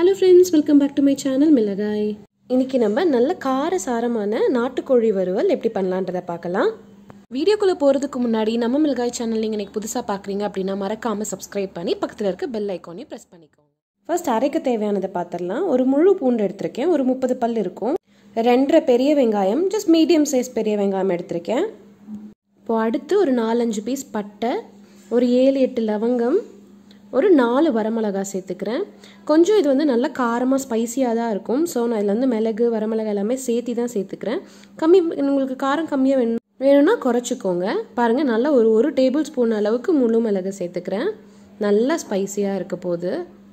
hello friends welcome back to my channel மிளகாய் இன்னைக்கு நம்ம நல்ல கார சாரமான நாட்டுக்கோழி வறுவல் எப்படி பண்ணலான்றதை பார்க்கலாம் வீடியோக்குள்ளே போகிறதுக்கு முன்னாடி நம்ம மிளகாய் சேனல் நீங்கள் எனக்கு புதுசாக பார்க்குறீங்க அப்படின்னா மறக்காமல் சப்ஸ்கிரைப் பண்ணி பக்கத்தில் இருக்க பெல் ஐக்கானையும் ப்ரெஸ் பண்ணிக்கோங்க ஃபர்ஸ்ட் அரைக்க தேவையானதை பார்த்துடலாம் ஒரு முழு பூண்டு எடுத்திருக்கேன் ஒரு முப்பது பல் இருக்கும் ரெண்டரை பெரிய வெங்காயம் ஜஸ்ட் மீடியம் சைஸ் பெரிய வெங்காயம் எடுத்திருக்கேன் இப்போ அடுத்து ஒரு நாலஞ்சு பீஸ் பட்டை ஒரு ஏழு எட்டு லவங்கம் ஒரு நாலு வரமிளகாய் சேர்த்துக்கிறேன் கொஞ்சம் இது வந்து நல்லா காரமாக ஸ்பைசியாக தான் இருக்கும் ஸோ நான் இதில் வந்து மிளகு வரமிளகாய் எல்லாமே சேர்த்தி தான் சேர்த்துக்கிறேன் கம்மி உங்களுக்கு காரம் கம்மியாக வேணும் வேணும்னா குறைச்சிக்கோங்க பாருங்கள் நல்லா ஒரு ஒரு டேபிள் ஸ்பூன் அளவுக்கு முழு மிளகு சேர்த்துக்கிறேன் நல்லா ஸ்பைசியாக இருக்க போகுது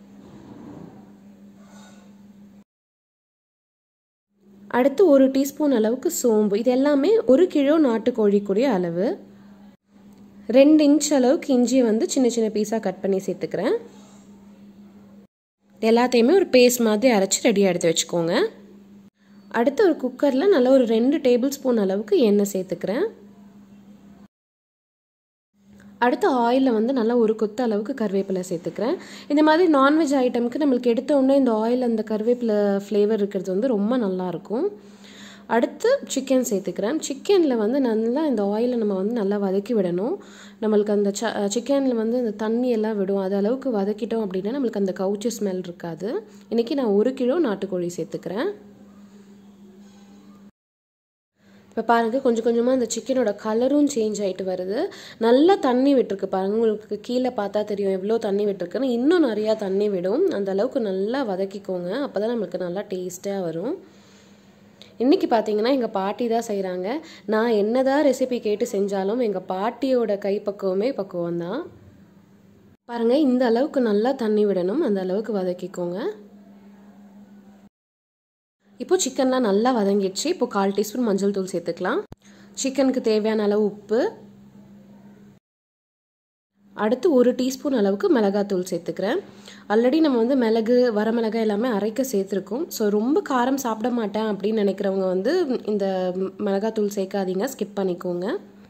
அடுத்து ஒரு டீஸ்பூன் அளவுக்கு சோம்பு இது எல்லாமே ஒரு கிலோ நாட்டுக்கோழிக்குரிய அளவு ரெண்டு இன்ச் அளவுக்கு இஞ்சியை வந்து சின்ன சின்ன பீஸாக கட் பண்ணி சேர்த்துக்கிறேன் எல்லாத்தையுமே ஒரு பேஸ்ட் மாதிரி அரைச்சி ரெடியாக எடுத்து வச்சுக்கோங்க அடுத்து ஒரு குக்கரில் நல்லா ஒரு ரெண்டு டேபிள் ஸ்பூன் அளவுக்கு எண்ணெய் சேர்த்துக்கிறேன் அடுத்து ஆயிலில் வந்து நல்லா ஒரு கொத்த அளவுக்கு கருவேப்பிலை சேர்த்துக்கிறேன் இந்த மாதிரி நான்வெஜ் ஐட்டமுக்கு நம்மளுக்கு எடுத்த உடனே இந்த ஆயில் அந்த கருவேப்பிலை ஃப்ளேவர் இருக்கிறது வந்து ரொம்ப நல்லாயிருக்கும் அடுத்து சிக்கன் சேர்த்துக்கிறேன் சிக்கனில் வந்து நல்லா இந்த ஆயிலை நம்ம வந்து நல்லா வதக்கி விடணும் நம்மளுக்கு அந்த ச சிக்கனில் வந்து அந்த தண்ணி எல்லாம் விடும் அது அளவுக்கு வதக்கிட்டோம் அப்படின்னா நம்மளுக்கு அந்த கவுச்சி ஸ்மெல் இருக்காது இன்றைக்கி நான் ஒரு கிலோ நாட்டுக்கோழி சேர்த்துக்கிறேன் இப்போ பாருங்கள் கொஞ்சம் கொஞ்சமாக அந்த சிக்கனோட கலரும் சேஞ்ச் ஆகிட்டு வருது நல்லா தண்ணி விட்டுருக்கு பாருங்கள் உங்களுக்கு கீழே பார்த்தா தெரியும் எவ்வளோ தண்ணி விட்டுருக்குன்னு இன்னும் நிறையா தண்ணி விடும் அந்த அளவுக்கு நல்லா வதக்கிக்கோங்க அப்போ தான் நம்மளுக்கு நல்லா டேஸ்ட்டாக வரும் இன்றைக்கி பார்த்தீங்கன்னா எங்கள் பாட்டி தான் செய்கிறாங்க நான் என்னதான் ரெசிபி கேட்டு செஞ்சாலும் எங்கள் பாட்டியோட கைப்பக்குவமே பக்குவம் தான் பாருங்கள் இந்த அளவுக்கு நல்லா தண்ணி விடணும் அந்த அளவுக்கு வதக்கிக்கோங்க இப்போ சிக்கன்லாம் நல்லா வதங்கிடுச்சு இப்போ கால் டீஸ்பூன் மஞ்சள் தூள் சேர்த்துக்கலாம் சிக்கனுக்கு தேவையான அளவு உப்பு அடுத்து ஒரு டீஸ்பூன் அளவுக்கு மிளகாத்தூள் சேர்த்துக்கிறேன் ஆல்ரெடி நம்ம வந்து மிளகு வரமிளகாய் எல்லாமே அரைக்க சேர்த்துருக்கோம் ஸோ ரொம்ப காரம் சாப்பிட மாட்டேன் அப்படின்னு நினைக்கிறவங்க வந்து இந்த மிளகாத்தூள் சேர்க்காதீங்க ஸ்கிப் பண்ணிக்கோங்க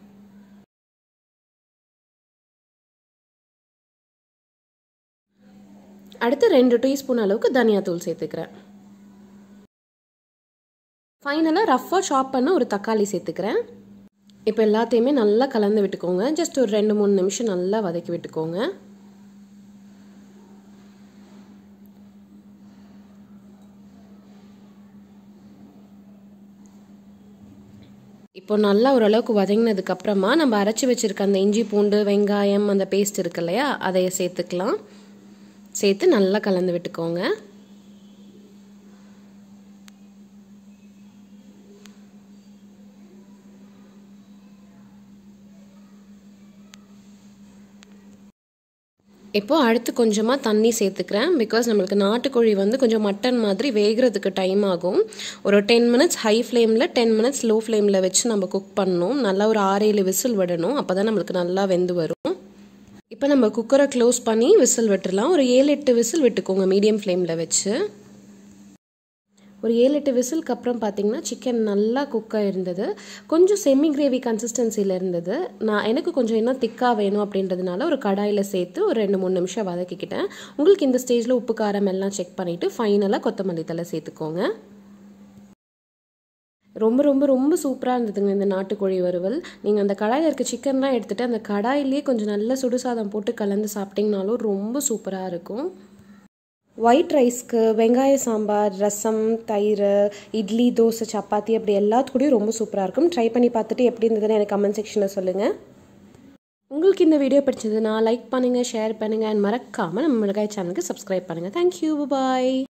அடுத்து ரெண்டு டீஸ்பூன் அளவுக்கு தனியாத்தூள் சேர்த்துக்கிறேன் ஃபைனலாக ரஃப்பாக ஷாப் பண்ண ஒரு தக்காளி சேர்த்துக்கிறேன் இப்போ எல்லாத்தையுமே நல்லா கலந்து விட்டுக்கோங்க ஜஸ்ட் ஒரு ரெண்டு மூணு நிமிஷம் நல்லா வதக்கி விட்டுக்கோங்க இப்போ நல்லா ஓரளவுக்கு வதங்கினதுக்கு அப்புறமா நம்ம அரைச்சி வச்சிருக்க அந்த இஞ்சி பூண்டு வெங்காயம் அந்த பேஸ்ட் இருக்கு இல்லையா அதை சேர்த்துக்கலாம் சேர்த்து நல்லா கலந்து விட்டுக்கோங்க இப்போ அடுத்து கொஞ்சமாக தண்ணி சேர்த்துக்கிறேன் பிகாஸ் நம்மளுக்கு நாட்டுக்கோழி வந்து கொஞ்சம் மட்டன் மாதிரி வேகிறதுக்கு டைம் ஆகும் ஒரு டென் மினிட்ஸ் ஹை ஃப்ளேமில் டென் மினிட்ஸ் லோ ஃப்ளேமில் வச்சு நம்ம குக் பண்ணணும் நல்லா ஒரு ஆறு ஏழு விசில் விடணும் அப்போ தான் நம்மளுக்கு நல்லா வெந்து வரும் இப்போ நம்ம குக்கரை க்ளோஸ் பண்ணி விசில் விட்டுடலாம் ஒரு ஏழு எட்டு விசில் விட்டுக்கோங்க மீடியம் ஃப்ளேமில் வச்சு ஒரு ஏழு எட்டு விசிலுக்கு அப்புறம் பார்த்தீங்கன்னா சிக்கன் நல்லா குக்காக இருந்தது கொஞ்சம் செமி கிரேவி கன்சிஸ்டன்சியில் இருந்தது நான் எனக்கு கொஞ்சம் இன்னும் திக்காக வேணும் அப்படின்றதுனால ஒரு கடாயில் சேர்த்து ஒரு ரெண்டு மூணு நிமிஷம் வதக்கிக்கிட்டேன் உங்களுக்கு இந்த ஸ்டேஜில் உப்பு காரம் எல்லாம் செக் பண்ணிவிட்டு ஃபைனலாக கொத்தமல்லி தலை சேர்த்துக்கோங்க ரொம்ப ரொம்ப ரொம்ப சூப்பராக இருந்ததுங்க இந்த நாட்டுக்கோழி வறுவல் நீங்கள் அந்த கடாயில் இருக்க சிக்கன்லாம் எடுத்துகிட்டு அந்த கடாயிலேயே கொஞ்சம் நல்ல சுடுசாதம் போட்டு கலந்து சாப்பிட்டிங்கனாலும் ரொம்ப சூப்பராக இருக்கும் ஒயிட் ரைஸ்க்கு வெங்காய சாம்பார் ரசம் தயிர் இட்லி தோசை சப்பாத்தி அப்படி எல்லாத்துக்கூடயும் ரொம்ப சூப்பராக இருக்கும் ட்ரை பண்ணி பார்த்துட்டு எப்படி இருந்ததுன்னு எனக்கு கமெண்ட் செக்ஷனில் சொல்லுங்கள் உங்களுக்கு இந்த வீடியோ பிடிச்சதுன்னா லைக் பண்ணுங்கள் ஷேர் பண்ணுங்கள் அண்ட் மறக்காமல் நம்ம மிளகாய் சேனலுக்கு சப்ஸ்கிரைப் பண்ணுங்கள் தேங்க்யூ பாய்